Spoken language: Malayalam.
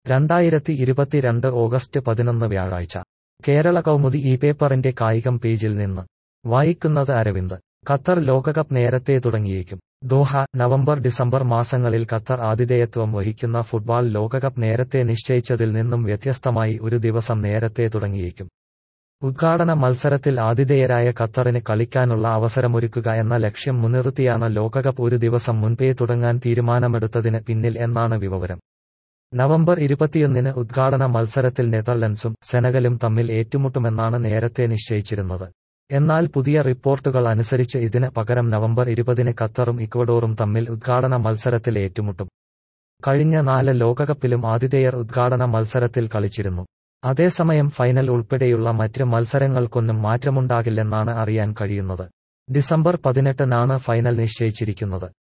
രണ്ടായിരത്തി ഇരുപത്തിരണ്ട് ഓഗസ്റ്റ് പതിനൊന്ന് വ്യാഴാഴ്ച കേരള കൗമുദി ഈ പേപ്പറിന്റെ കായികം പേജിൽ നിന്ന് വായിക്കുന്നത് അരവിന്ദ് ഖത്തർ ലോകകപ്പ് നേരത്തെ തുടങ്ങിയേക്കും ദോഹ നവംബർ ഡിസംബർ മാസങ്ങളിൽ ഖത്തർ ആതിഥേയത്വം വഹിക്കുന്ന ഫുട്ബോൾ ലോകകപ്പ് നേരത്തെ നിശ്ചയിച്ചതിൽ നിന്നും വ്യത്യസ്തമായി ഒരു ദിവസം നേരത്തെ തുടങ്ങിയേക്കും ഉദ്ഘാടന മത്സരത്തിൽ ആതിഥേയരായ ഖത്തറിന് കളിക്കാനുള്ള അവസരമൊരുക്കുക എന്ന ലക്ഷ്യം മുൻനിർത്തിയാണ് ലോകകപ്പ് ഒരു ദിവസം മുൻപേ തുടങ്ങാൻ തീരുമാനമെടുത്തതിന് പിന്നിൽ എന്നാണ് വിവരം നവംബർ ഇരുപത്തിയൊന്നിന് ഉദ്ഘാടന മത്സരത്തിൽ നെതർലൻഡ്സും സെനഗലും തമ്മിൽ ഏറ്റുമുട്ടുമെന്നാണ് നേരത്തെ നിശ്ചയിച്ചിരുന്നത് എന്നാൽ പുതിയ റിപ്പോർട്ടുകൾ അനുസരിച്ച് ഇതിന് പകരം നവംബർ ഇരുപതിന് ഖത്തറും ഇക്വഡോറും തമ്മിൽ ഉദ്ഘാടന മത്സരത്തിൽ ഏറ്റുമുട്ടും കഴിഞ്ഞ നാല് ലോകകപ്പിലും ആതിഥേയർ ഉദ്ഘാടന മത്സരത്തിൽ കളിച്ചിരുന്നു അതേസമയം ഫൈനൽ ഉൾപ്പെടെയുള്ള മറ്റ് മത്സരങ്ങൾക്കൊന്നും മാറ്റമുണ്ടാകില്ലെന്നാണ് അറിയാൻ കഴിയുന്നത് ഡിസംബർ പതിനെട്ടിനാണ് ഫൈനൽ നിശ്ചയിച്ചിരിക്കുന്നത്